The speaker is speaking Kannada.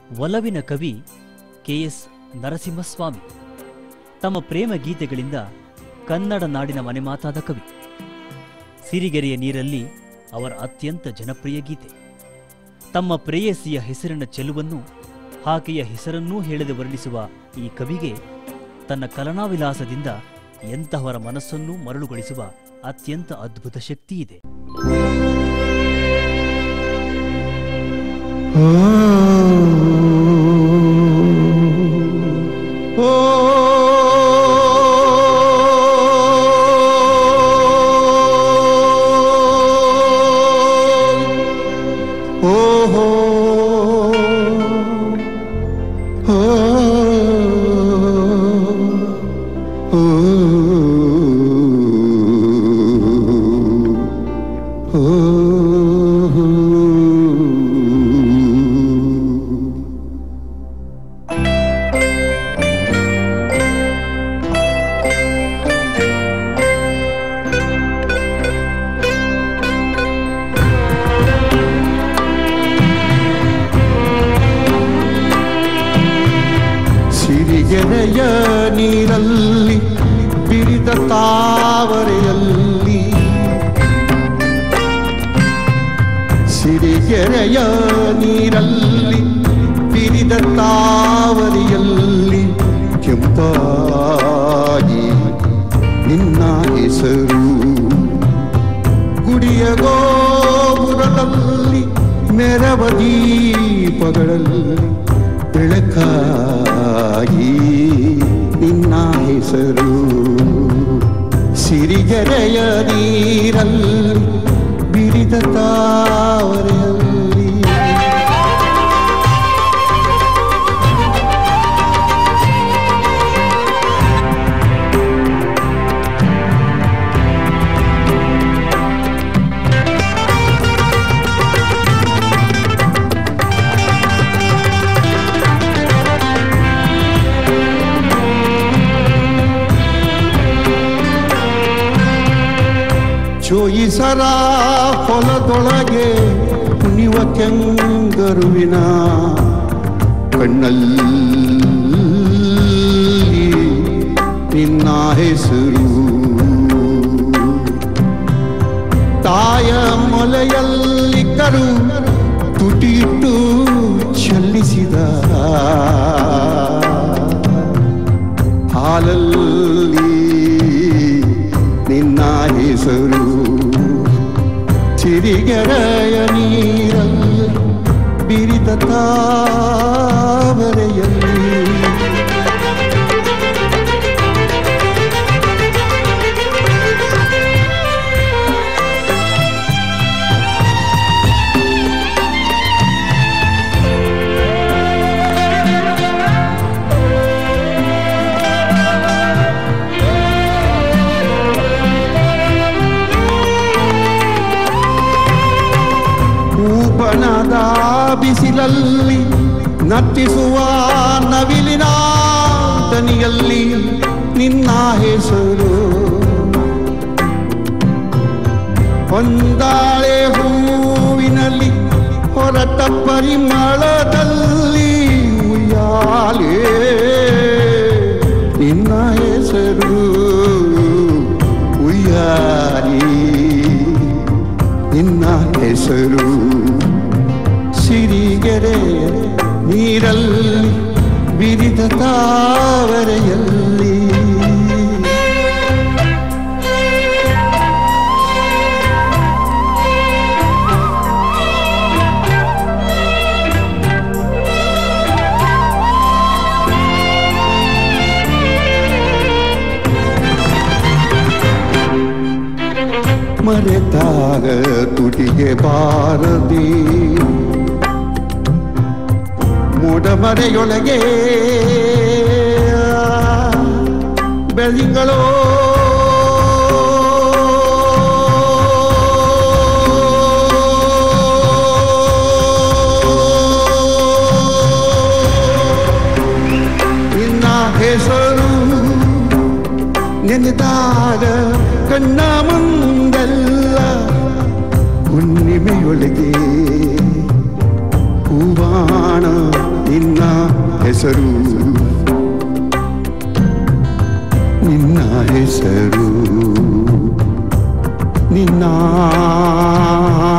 ಒಲವಿನ ಕವಿ ಕೆ ಎಸ್ ನರಸಿಂಹಸ್ವಾಮಿ ತಮ್ಮ ಪ್ರೇಮ ಗೀತೆಗಳಿಂದ ಕನ್ನಡ ನಾಡಿನ ಮನೆಮಾತಾದ ಕವಿ ಸಿರಿಗೆರೆಯ ನೀರಲ್ಲಿ ಅವರ ಅತ್ಯಂತ ಜನಪ್ರಿಯ ಗೀತೆ ತಮ್ಮ ಪ್ರೇಯಸಿಯ ಹೆಸರಿನ ಚೆಲುವನ್ನು ಆಕೆಯ ಹೆಸರನ್ನೂ ಹೇಳದೆ ವರ್ಣಿಸುವ ಈ ಕವಿಗೆ ತನ್ನ ಕಲನಾವಿಲಾಸದಿಂದ ಎಂತಹವರ ಮನಸ್ಸನ್ನೂ ಮರಳುಗೊಳಿಸುವ ಅತ್ಯಂತ ಅದ್ಭುತ ಶಕ್ತಿ ಇದೆ ಸಿರಿಗೆರೆಯ ನೀರಲ್ಲಿ ಬಿರಿದ ತಾವರೆಯಲ್ಲಿ ಸಿರಿಗೆರೆಯ ನೀರಲ್ಲಿ ಬಿರಿದ ತಾವರೆಯಲ್ಲಿ ಕೆಂಪಾಗಿ ನಿನ್ನ ಹೆಸರು ಗುಡಿಯ ಗೋಪುರದಲ್ಲಿ ಮೆರವ ದೀಪಗಳಲ್ಲಿ ಬೆಳಕಾಗಿ ನಿನ್ನ ಹೆಸರು ಸಿರಿಗೆರೆಯ ನೀರಲ್ಲಿ ಬಿರಿದ ತಾವರೆಯಲ್ಲಿ ಚೋಯಿಸರ ಹೊಲದೊಳಗೆ ಕುಣಿವ ಕೆಂಗರುವಿನ ಕಣ್ಣಲ್ಲಿ ನಿನ್ನ ಹೆಸರು ತಾಯ ಮೊಲೆಯಲ್ಲಿ ಕರು ತುಟಿಟ್ಟು ಚಲಿಸಿದ ಹಾಲಲ್ಲಿ ನಿನ್ನ ಹೆಸರು ಸಿರಿಗೆರೆಯ ನೀರಲ್ಲಿ ಬಿರಿದ ತಾವರೆಯಲ್ಲಿ ಊಪಣದ ಬಿಸಿಲಲ್ಲಿ ನಟ್ಟಿಸುವ ನವಿಲಿನ ದನಿಯಲ್ಲಿ ನಿನ್ನ ಹೆಸರು ಹೊಂದಾಳೆ ಹೂವಿನಲ್ಲಿ ಹೊರಟ ಪರಿಮಳದಲ್ಲಿ ಉಯ್ಯಾಲೆ ನಿನ್ನ ಹೆಸರು ಉಯ್ಯಾಲಿ ನಿನ್ನ ಹೆಸರು ಸಿರಿಗೆರೆ ನೀರಲ್ಲಿ ಬಿರಿದ ತಾವರೆಯಲ್ಲಿ ಮರೆತಾಗ ತುಟಿಗೆ ಬಾರದೆ ಮೂಡಮರೆಯೊಳಗೆ ಬೆಳಿಗಳೋ ನಿನ್ನ ಹೆಸರು ನೆನೆದಾಗ ಕಣ್ಣ ಮುಂದೆಲ್ಲ ಹುಣ್ಣಿಮೆಯೊಳಗೆ ಹೂವಾಣ ನಿನ್ನ ಹೆಸರು ನಿನ್ನ ಹೆಸರು ನಿನ್ನ